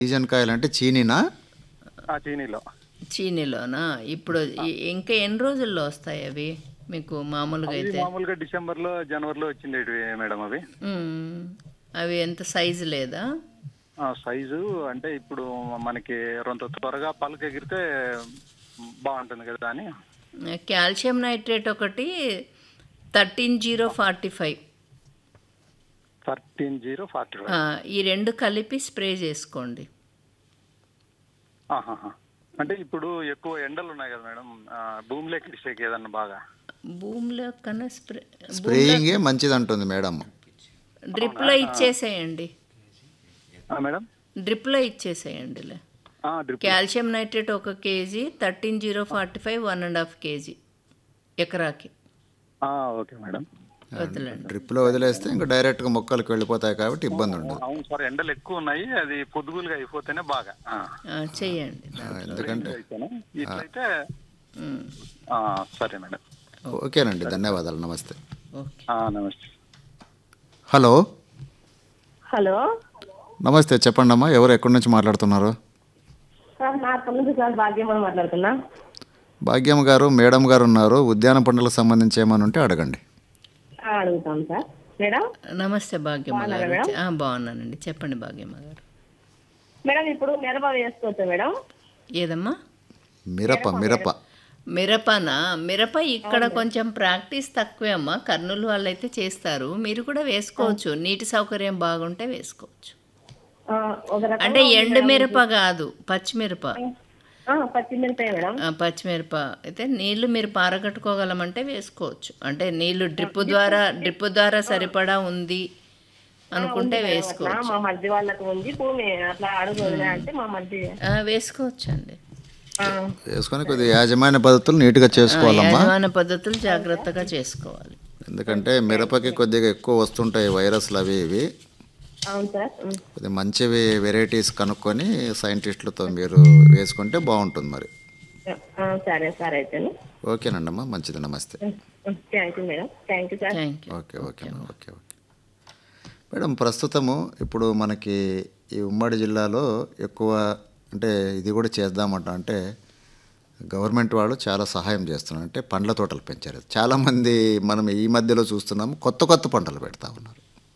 Season కాయలు అంటే చీనీనా ఆ చీనీలో చీనీలోనా ఇప్పుడు ఇ- ఇంకా ఎన్ని రోజుల్లో వస్తాయి అవి మీకు మామూలుగా ఇది అయితే మామూలుగా డిసెంబర్ లో జనవరిలో వచ్చిండేటివి మేడం అవి మ్మ్. అవి ఎంత సైజు లేదా ఆ సైజు అంటే ఇప్పుడు మనకి రొంత త్వరగా పలుకు ఎగిరితే బాగుంటుంది కదా అని కాల్షియం నైట్రేట్ ఒకటి thirteen zero forty five thirteen zero forty ఈ రెండు కలిపి స్ప్రే చేసుకోండి అంటే ఇప్పుడు ఎక్కువ ఎండలు ఉన్నాయి కదా మేడం ఆ, భూమిలోకి ఇడిసేకి ఏదన్నా బాగా భూమిలో కన్నా స్ప్రే స్ప్రేయింగే మంచిది అంటుంది మేడం డ్రిప్లో ఇచ్చేసేయండి ఆ, మేడం డ్రిప్లో ఇచ్చేసేయండిలే ఆ, డ్రిప్ కాల్షియం నైట్రేట్ ఒక KG thirteen zero forty five one and half KG ఎకరాకి ఆ, ఓకే మేడం వదలండి డ్రిప్లో వదిలేస్తే ఇంకా డైరెక్ట్గా మొక్కలకు వెళ్ళిపోతాయి కాబట్టి ఇబ్బంది ఉండదు అవును సార్ ఎండలు ఎక్కువ ఉన్నాయి అది పొద్దుగులుగా అయిపోతేనే బాగా ఆ. ఆ, చెయ్యండి ఆ, ఎందుకంటే అయితేనే ఇట్లయితే మ్మ్. ఆ, సరే మేడం ఓకేనండి ధన్యవాదాలు నమస్తే ఓకే ఆ, నమస్తే హలో హలో నమస్తే చెప్పండి అమ్మా ఎవరు ఎక్కడి నుంచి మాట్లాడుతున్నారు సార్ నా తొమ్మిది సార్ భాగ్యమని మాట్లాడుతున్నా భాగ్యం గారు మేడం గారు ఉన్నారు ఉద్యాన పంటలకు సంబంధించి ఏమైనా ఉంటే అడగండి ఆ, అడుగుతాం సార్ మేడం నమస్తే భాగ్యమ్మ బాగున్నారా గారు మేడం? ఆ, బాగున్నానండి చెప్పండి భాగ్యమ్మ గారు మేడం ఇప్పుడు మిరప వేసుకోవచ్చా మేడం ఏదమ్మా మిరప మిరప మిరపన మిరప ఇక్కడ కొంచెం ప్రాక్టీస్ తక్కువే అమ్మా కర్నూలు వాళ్ళైతే చేస్తారు మీరు కూడా వేసుకోవచ్చు నీటి సౌకర్యం బాగుంటే వేసుకోవచ్చు ఆ, ఒక రకం అంటే ఎండు మిరప కాదు పచ్చిమిరప ఆ, పచ్చిమిరపకాయ మేడం ఆ, పచ్చిమిరప అయితే నీళ్లు మీరు పారగట్టుకోగలమంటే వేసుకోవచ్చు అంటే నీళ్లు డ్రిప్ ద్వారా డ్రిప్ ద్వారా సరిపడా ఉంది అనుకుంటే అట్లా వేసుకోవచ్చు మా మధ్య వాళ్ళకు ఉంది భూమి అట్లా అడుగు వదిలే అంటే మా మధ్య ఆ, వేసుకోవచ్చు అండి ఆ, వేసుకొని కొద్దిగా యాజమాన్య పద్ధతులు నీట్గా చేసుకోవాలమ్మా యజమాన పద్ధతులు జాగ్రత్తగా చేసుకోవాలి ఎందుకంటే మిరపకి కొద్దిగా ఎక్కువ వస్తుంటాయి వైరస్లు అవి ఇవి అవును సార్ ఉమ్. కొద్దిగా మంచివి వెరైటీస్ కనుక్కొని సైంటిస్టులతో మీరు వేసుకుంటే బాగుంటుంది మరి ఆ, సరే సార్ అయితే ఓకేనండి అమ్మా మంచిది నమస్తే thank you madam thank you sir thank you okay okay అమ్మా, ఓకే ఓకే మేడం ప్రస్తుతము ఇప్పుడు మనకి ఈ ఉమ్మడి జిల్లాలో ఎక్కువ అంటే ఇది కూడా చేద్దామంట అంటే గవర్నమెంట్ వాళ్ళు చాలా సహాయం చేస్తున్నారు అంటే పండ్ల తోటలు పెంచారు చాలామంది మనం ఈ మధ్యలో చూస్తున్నాము కొత్త కొత్త పంటలు పెడతా ఉన్నారు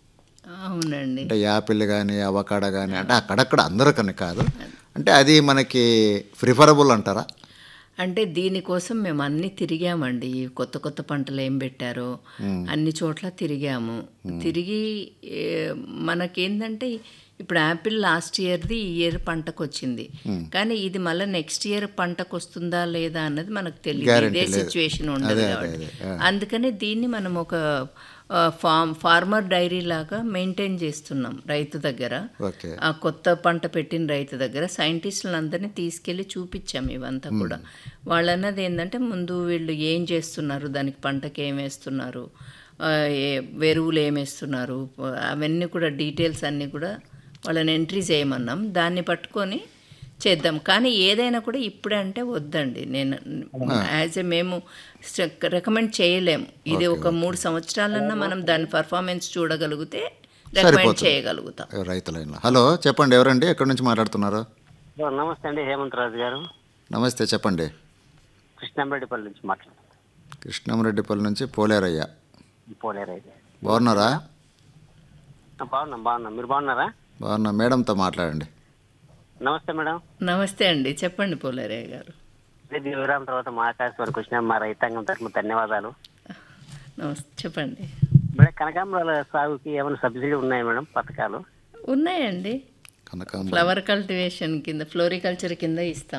అవునండి అంటే యాపిల్ కానీ అవకాడ కానీ అంటే అక్కడక్కడ అందరికని కాదు అంటే అది మనకి ప్రిఫరబుల్ అంటారా అంటే దీనికోసం మేము అన్ని తిరిగామండి ఈ కొత్త కొత్త పంటలు ఏం పెట్టారో అన్ని చోట్ల తిరిగాము తిరిగి ఏ, మనకేందంటే ఇప్పుడు యాపిల్ లాస్ట్ ఇయర్ది ఈ ఇయర్ పంటకు వచ్చింది కానీ ఇది మళ్ళీ నెక్స్ట్ ఇయర్ పంటకు వస్తుందా లేదా అన్నది మనకు తెలియదు Guarantee ఇదే లేదు. సిచ్యువేషన్ ఉండదు అదే, కాబట్టి అదే, అదే. అందుకనే దీన్ని మనం ఒక ఆ, ఫార్మ్ ఫార్మర్ డైరీ లాగా మెయింటైన్ చేస్తున్నాం రైతు దగ్గర ఓకే ఆ కొత్త పంట పెట్టిన రైతు దగ్గర సైంటిస్టులను అందరినీ తీసుకెళ్ళి చూపించాం ఇవంతా కూడా వాళ్ళు అన్నది ఏంటంటే ముందు వీళ్ళు ఏం చేస్తున్నారు దానికి పంటకి ఏం వేస్తున్నారు ఆ, ఏ- ఎరువులు ఏం వేస్తున్నారు అవన్నీ కూడా డీటెయిల్స్ అన్నీ కూడా వాళ్ళని ఎంట్రీ చేయమన్నాం దాన్ని పట్టుకొని చేద్దాం కానీ ఏదైనా కూడా ఇప్పుడే అంటే వద్దండి నేను యాజ్ ఎ మేము రికమెండ్ చేయలేము ఇది ఒక మూడు సంవత్సరాలన్నా మనం దాని పర్ఫార్మెన్స్ చూడగలిగితే రికమెండ్ చేయగలుగుతాం రైతులైన హలో చెప్పండి ఎవరండి ఎక్కడి నుంచి మాట్లాడుతున్నారు హలో, నమస్తే అండి హేమంత్ రాజు గారు నమస్తే చెప్పండి కృష్ణంరెడ్డిపల్లి నుంచి మాట్లాడుతున్నాను కృష్ణమరెడ్డిపల్లి నుంచి పోలేరయ్య పోలేరైతే బాగున్నారా బాగున్నాం బాగున్నాం మీరు బాగున్నారా బాగున్నా మేడంతో మాట్లాడండి నమస్తే మేడం నమస్తే అండి చెప్పండి పోలేరయ్య గారు ఇది వివరాల తర్వాత మా ఆకాశవాణికి వచ్చిన మా రైతాంగం తరఫున ధన్యవాదాలు నమస్తే చెప్పండి మేడం కనకాంబరాల సాగుకి ఏమైనా సబ్సిడీ ఉన్నాయి మేడం పథకాలు ఉన్నాయండి కనకాంబ ఫ్లవర్ కల్టివేషన్ కింద ఫ్లోరికల్చర్ కింద ఇస్తాం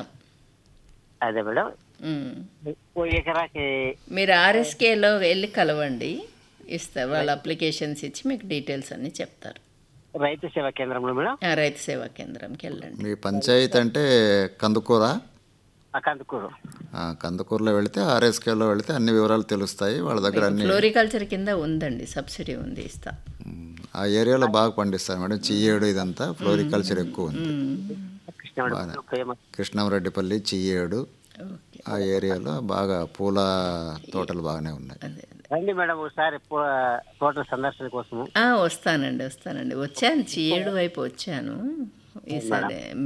అదే మేడం ఉమ్. ఓ ఎకరాకి మీరు ఆర్ఎస్కేలో వెళ్ళి కలవండి ఇస్తారు వాళ్ళ అప్లికేషన్స్ ఇచ్చి మీకు డీటెయిల్స్ అన్నీ చెప్తారు రైతు సేవా కేంద్రంలో మేడం ఆ రైతు సేవా కేంద్రంకి వెళ్ళండి మీ పంచాయతీ అంటే కందుకూర ఆ కందుకూరు ఆ, కందుకూరులో వెళితే ఆర్ఎస్కేలో వెళితే అన్ని వివరాలు తెలుస్తాయి వాళ్ళ దగ్గర అన్ని ఫ్లోరికల్చర్ కింద ఉందండి సబ్సిడీ ఉంది ఇస్తాం మ్, ఆ ఏరియాలో బాగా పండిస్తారు మేడం చియ్యేడు ఇదంతా ఫ్లోరికల్చర్ ఎక్కువ ఉంది కృష్ణారెడ్డి ఫేమస్ కృష్ణమరెడ్డిపల్లి చియ్యేడు ఓకే ఆ ఏరియాలో బాగా పూల తోటలు బాగానే ఉన్నాయి అదే అదే రండి మేడం ఒకసారి పో- తోటల సందర్శన కోసము ఆ, వస్తానండి వస్తానండి వచ్చాను చీయేడు వైపు వచ్చాను ఈసారి